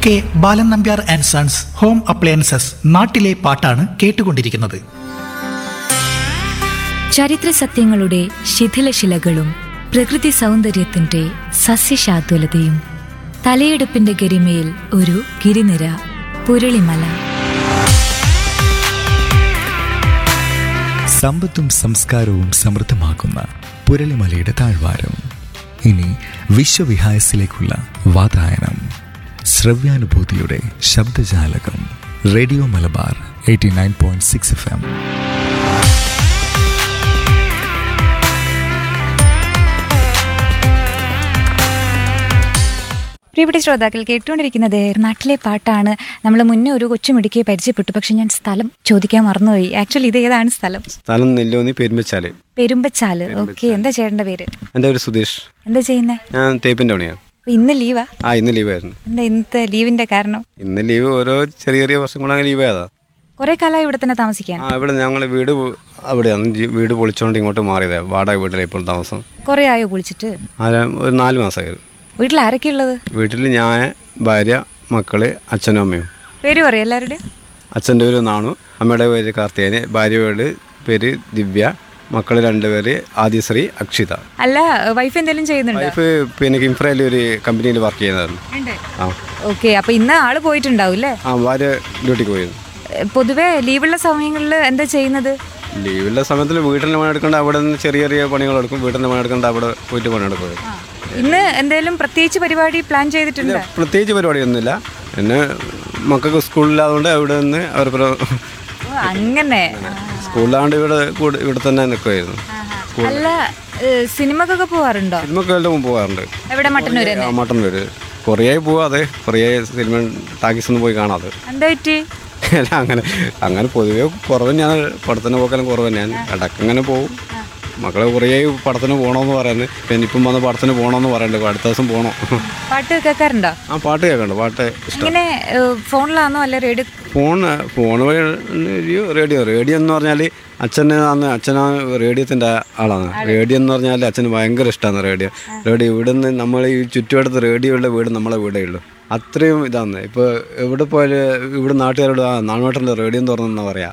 K Balan Nambiar and sons home appliances നാട്ടിലെ പാട്ടാണ് കേട്ടുകൊണ്ടിരിക്കുന്നത് ചരിത്ര സത്യങ്ങളുടെ ശിഥിലശിലകളും പ്രകൃതി സൗന്ദര്യത്തിന്റെ സസ്യശാതുലതയും തലയെടുപ്പിന്റെ ഗരിമയിൽ ഒരു ഗിരിനിര പുരളിമല സമ്പത്തും സംസ്കാരവും സമൃദ്ധമാക്കുന്ന പുരളിമലയുടെ താഴ്വാരം ഇനി വിശ്വവിഹായസിലേക്കുള്ള വാതായനം ശ്രവ്യാനുഭൂതിയുടെ ശബ്ദജാലകം radio Malabar eighty nine point six F M പ്രിയപ്പെട്ട ശ്രോതാക്കൾ കേട്ടുകൊണ്ടിരിക്കുന്നത് നാട്ടിലെ പാട്ടാണ് നമ്മൾ മുന്നേ ഒരു കൊച്ചുമിടുക്കിയെ പരിചയപ്പെട്ടു പക്ഷെ ഞാൻ സ്ഥലം ചോദിക്കാൻ മറന്നുപോയി ആക്ച്വലി ഇത് ഏതാണ് സ്ഥലം സ്ഥലം നെല്ലോന്നി പെരുമ്പച്ചാല് പെരുമ്പച്ചാല് ഓക്കെ എന്താ ചേട്ടന്റെ പേര് എൻ്റെ ഒരു സുധീഷ് എന്താ ചെയ്യുന്നേ ഞാൻ തേപ്പിൻ്റെ പണിയാണ് അപ്പൊ ഇന്ന് ലീവാ ആ ഇന്ന് ലീവായിരുന്നു എന്താ ഇന്നത്തെ ലീവിന്റെ കാരണം ഇന്ന് ലീവ് ഓരോ ചെറിയ ചെറിയ വർഷങ്ങളങ്ങനെ ലീവ് ആയതാ കുറെ കാലമായി ഇവിടെ തന്നെ താമസിക്കാൻ ആ ഇവിടെ ഞങ്ങൾ വീട് പോ- അവിടെയാണ് ജി- വീട് പൊളിച്ചോണ്ട് ഇങ്ങോട്ട് മാറിയതാ വാടക വീട്ടിലാണ് ഇപ്പോൾ താമസം കുറെ ആയോ കുളിച്ചിട്ട് ആ ഒരു നാല് മാസമായത് വീട്ടിൽ ആരൊക്കെ ഉള്ളത് വീട്ടിൽ ഞാൻ ഭാര്യ മക്കള് അച്ഛനും അമ്മയും പേര് പറയും എല്ലാവരുടെ അച്ഛൻ്റെ പേര് നാണു അമ്മയുടെ പേര് കാർത്തികേയന് ഭാര്യയുടെ പേര് ദിവ്യ മക്കൾ രണ്ടുപേര് ആദിശ്രീ അക്ഷിത അല്ല വൈഫ് എന്തെങ്കിലും ചെയ്യുന്നുണ്ടോ വൈഫ് പിന്നെ കിംഫ്രയിൽ ഒരു കമ്പനിയിൽ വർക്ക് ചെയ്യുന്നതായിരുന്നു ആ ഓക്കെ അപ്പൊ ഇന്ന് ആള് പോയിട്ടുണ്ടാവും അല്ലേ ആ ഭാര്യ ഡ്യൂട്ടിക്ക് പോയിരുന്നു ഏഹ് പൊതുവെ ലീവുള്ള സമയങ്ങളിൽ എന്താ ചെയ്യുന്നത് ലീവുള്ള സമയത്തിൽ വീട്ടിൽ പണിയെടുക്കേണ്ട അവിടെ നിന്ന് ചെറിയ ചെറിയ പണികൾ എടുക്കും വീട്ടിൽ പണിയെടുക്കേണ്ട അവിടെ പോയിട്ട് പണിയെടുക്കും ഇന്ന് എന്തെങ്കിലും പ്രത്യേകിച്ച് പരിപാടി പ്ലാൻ ചെയ്തിട്ടുണ്ടോ പ്രത്യേകിച്ച് പരിപാടിയൊന്നുമില്ല പിന്നെ മക്കൾക്ക് സ്കൂളിലായതുകൊണ്ട് അവിടെ നിന്ന് അവർക്ക് ഓ, അങ്ങനെ സ്കൂളിലാണ്ട് ഇവിടെ കൂടെ ഇവിടെ തന്നെ നിൽക്കുമായിരുന്നു അല്ല ഏഹ് സിനിമക്കൊക്കെ പോവാറുണ്ടോ സിനിമക്ക് വല്ലതും മുമ്പ് പോകാറുണ്ട് എവിടെ മട്ടന്നൂര് ആ മട്ടൻ പേര് കുറേ പോവാതെ കുറേ സിനിമ ടാക്കീസ് ഒന്നും പോയി കാണാതെ എന്താ പറ്റി അല്ല അങ്ങനെ അങ്ങനെ പൊതുവേ കുറവ് തന്നെയാണ് പടത്തിന് പോക്കെല്ലാം കുറവ് തന്നെയാണ് ഇടയ്ക്ക് അങ്ങനെ പോകും മക്കളെ കുറേ പടത്തിന് പോകണമെന്ന് പറയുന്നത് പിന്നെ ഇപ്പം വന്ന് പടത്തിന് പോകണമെന്ന് പറയുന്നുണ്ട് അടുത്ത ദിവസം പോകണം പാട്ട് കേൾക്കാറുണ്ടോ ആ പാട്ട് കേൾക്കണ്ട പാട്ട് ഇഷ്ടം ഇങ്ങനെ ഏഹ് ഫോണിലാണോ അല്ല റേഡിയോ ഫോൺ ഫോൺ വഴി റേഡിയോ റേഡിയോ റേഡിയോ എന്ന് പറഞ്ഞാൽ അച്ഛന് അന്ന് അച്ഛനാ റേഡിയോത്തിൻ്റെ ആളാണ് റേഡിയോ എന്ന് പറഞ്ഞാൽ അച്ഛന് ഭയങ്കര ഇഷ്ടമാണ് റേഡിയോ റേഡിയോ ഇവിടുന്ന് നമ്മൾ ഈ ചുറ്റുവട്ടത്ത് റേഡിയോ ഉള്ള വീട് നമ്മളെ വീടേ ഉള്ളൂ അത്രയും ഇതാണ് ഇപ്പോൾ എവിടെ പോയാലും ഇവിടെ നാട്ടുകാരോട് ആ നാണുവേട്ടൻ്റെ റേഡിയോ എന്ന് പറഞ്ഞാ പറയാ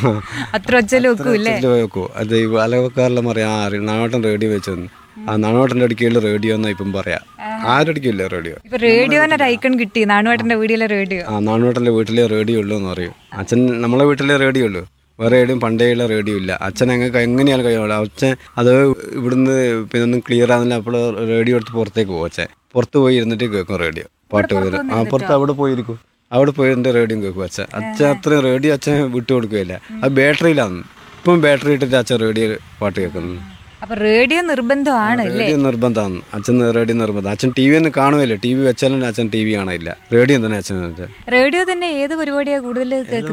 അത്ര ഒച്ചലും വെക്കൂല്ലേ വെക്കൂ അത് ഈ അലവക്കാരെല്ലാം പറയാം ആ നാണുവേട്ടൻ റേഡിയോ വെച്ചെന്ന് ആ നാണുവേട്ടൻ്റെ അടുക്കയിൽ റേഡിയോ എന്നാ ഇപ്പം പറയാ ആരടിക്കില്ല റേഡിയോ ഇപ്പൊ റേഡിയോനെ ഒരു ഐക്കൺ കിട്ടി നാണുവേട്ടന്റെ വീഡിയോയിലെ റേഡിയോ ആ നാണുവേട്ടൻ്റെ വീട്ടിലെ റേഡിയോ ഉള്ളൂ എന്ന് പറയും അച്ഛൻ നമ്മളെ വീട്ടിലെ റേഡിയോ ഉള്ളൂ വേറെ എവിടെയും പണ്ടേയുള്ള റേഡിയോ ഇല്ല അച്ഛൻ എങ്ങനെ എങ്ങനെയാണ് കഴിയുള്ളൂ അച്ഛൻ അത് ഇവിടുന്ന് പിന്നെ ഒന്നും ക്ലിയർ ആകുന്നില്ല അപ്പോൾ റേഡിയോ എടുത്ത് പുറത്തേക്ക് പോകും അച്ഛൻ പുറത്ത് പോയി ഇരുന്നിട്ട് കേൾക്കും റേഡിയോ പാട്ട് വരും ആ പുറത്ത് അവിടെ പോയിരിക്കും അവിടെ പോയി എൻ്റെ റേഡിയോ കേൾക്കും അച്ഛൻ അച്ഛൻ അത്രയും റേഡിയോ അച്ഛൻ വിട്ടു കൊടുക്കുകയില്ല അത് ബാറ്ററിയിലാണ് ഇപ്പം ബാറ്ററി ഇട്ടിട്ട് അച്ഛൻ റേഡിയോ പാട്ട് കേൾക്കുന്നു അപ്പൊ റേഡിയോ നിർബന്ധമാണ് റേഡിയോ നിർബന്ധമാണ് അച്ഛൻ റേഡിയോ നിർബന്ധം അച്ഛൻ ടി വി ഒന്നും കാണുകയില്ല ടി വി വെച്ചാലും അച്ഛൻ ടി വി കാണില്ല റേഡിയോ തന്നെ അച്ഛൻ വെച്ചാൽ റേഡിയോ തന്നെ ഏത് പരിപാടിയാ കൂടുതൽ കേൾക്കുന്നത്